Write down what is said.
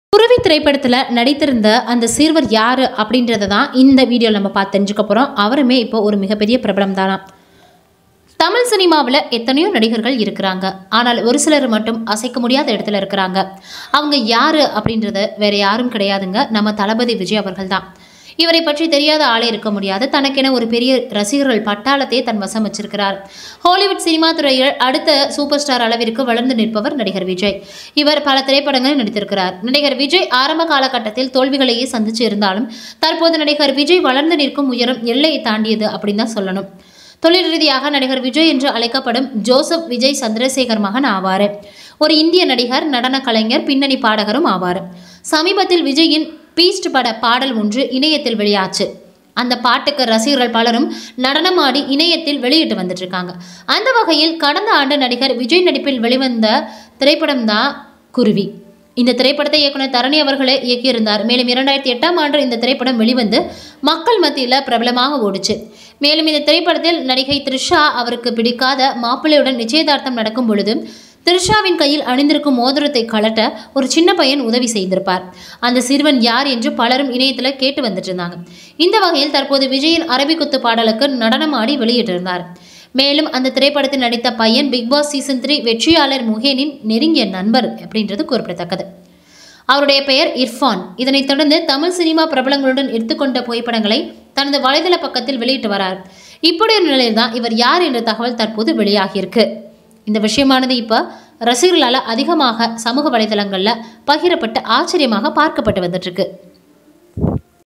குருவி திரைப்படத்தில் நடித்திருந்த அந்த சிறுவர் யார் அப்படின்றத தான் இந்த வீடியோவில் நம்ம பார்த்து தெரிஞ்சுக்க போகிறோம் அவருமே இப்போ ஒரு மிகப்பெரிய பிரபலம் தானா தமிழ் சினிமாவில் எத்தனையோ நடிகர்கள் இருக்கிறாங்க ஆனால் ஒரு சிலர் மட்டும் அசைக்க முடியாத இடத்துல இருக்கிறாங்க அவங்க யார் அப்படின்றது வேற யாரும் கிடையாதுங்க நம்ம தளபதி விஜய் அவர்கள் தான் இவரை பற்றி தெரியாத ஆளே இருக்க முடியாது தனக்கென ஒரு பெரிய ரசிகர்கள் பட்டாளத்தை தன் வசம் வச்சிருக்கிறார் ஹாலிவுட் சினிமா துறையில் அடுத்த சூப்பர் ஸ்டார் அளவிற்கு வளர்ந்து நிற்பவர் நடிகர் விஜய் இவர் பல திரைப்படங்களில் நடித்திருக்கிறார் நடிகர் விஜய் ஆரம்ப காலகட்டத்தில் தோல்விகளையே சந்திச்சு இருந்தாலும் தற்போது நடிகர் விஜய் வளர்ந்து நிற்கும் உயரம் எல்லையை தாண்டியது அப்படின்னு தான் சொல்லணும் தொழில் ரீதியாக நடிகர் விஜய் என்று அழைக்கப்படும் ஜோசப் விஜய் சந்திரசேகர் மகன் ஆவார் ஒரு இந்திய நடிகர் நடன கலைஞர் பின்னணி பாடகரும் ஆவார் சமீபத்தில் விஜயின் பீஸ்ட் பட பாடல் ஒன்று இணையத்தில் வெளியாச்சு அந்த பாட்டுக்கு ரசிகர்கள் பலரும் நடனமாடி இணையத்தில் வெளியிட்டு வந்துட்டு இருக்காங்க அந்த வகையில் கடந்த ஆண்டு நடிகர் விஜய் நடிப்பில் வெளிவந்த திரைப்படம் தான் குருவி இந்த திரைப்படத்தை இயக்குனர் தரணி அவர்களே இயக்கியிருந்தார் மேலும் இரண்டாயிரத்தி எட்டாம் ஆண்டு இந்த திரைப்படம் வெளிவந்து மக்கள் மத்தியில் பிரபலமாக ஓடுச்சு மேலும் இந்த திரைப்படத்தில் நடிகை த்ரிஷா அவருக்கு பிடிக்காத மாப்பிள்ளையுடன் நிச்சயதார்த்தம் நடக்கும் பொழுது த்ரிஷாவின் கையில் அணிந்திருக்கும் மோதிரத்தை கலட்ட ஒரு சின்ன பையன் உதவி செய்திருப்பார் அந்த சிறுவன் யார் என்று பலரும் இணையத்தில் கேட்டு வந்துட்டு இருந்தாங்க இந்த வகையில் தற்போது விஜயின் அரபிக்குத்து பாடலுக்கு நடனமாடி வெளியிட்டிருந்தார் மேலும் அந்த திரைப்படத்தில் நடித்த பையன் பிக் பாஸ் சீசன் த்ரீ வெற்றியாளர் முகேனின் நெருங்கிய நண்பர் அப்படின்றது குறிப்பிடத்தக்கது அவருடைய பெயர் இர்ஃபான் இதனைத் தொடர்ந்து தமிழ் சினிமா பிரபலங்களுடன் எடுத்துக்கொண்ட புகைப்படங்களை தனது வலைதள பக்கத்தில் வெளியிட்டு வரார் இப்படி ஒரு நிலையில் தான் இவர் யார் என்ற தகவல் தற்போது வெளியாகியிருக்கு இந்த விஷயமானது இப்போ ரசிகர்களால் அதிகமாக சமூக வலைதளங்களில் பகிரப்பட்டு ஆச்சரியமாக பார்க்கப்பட்டு வந்துட்டு இருக்கு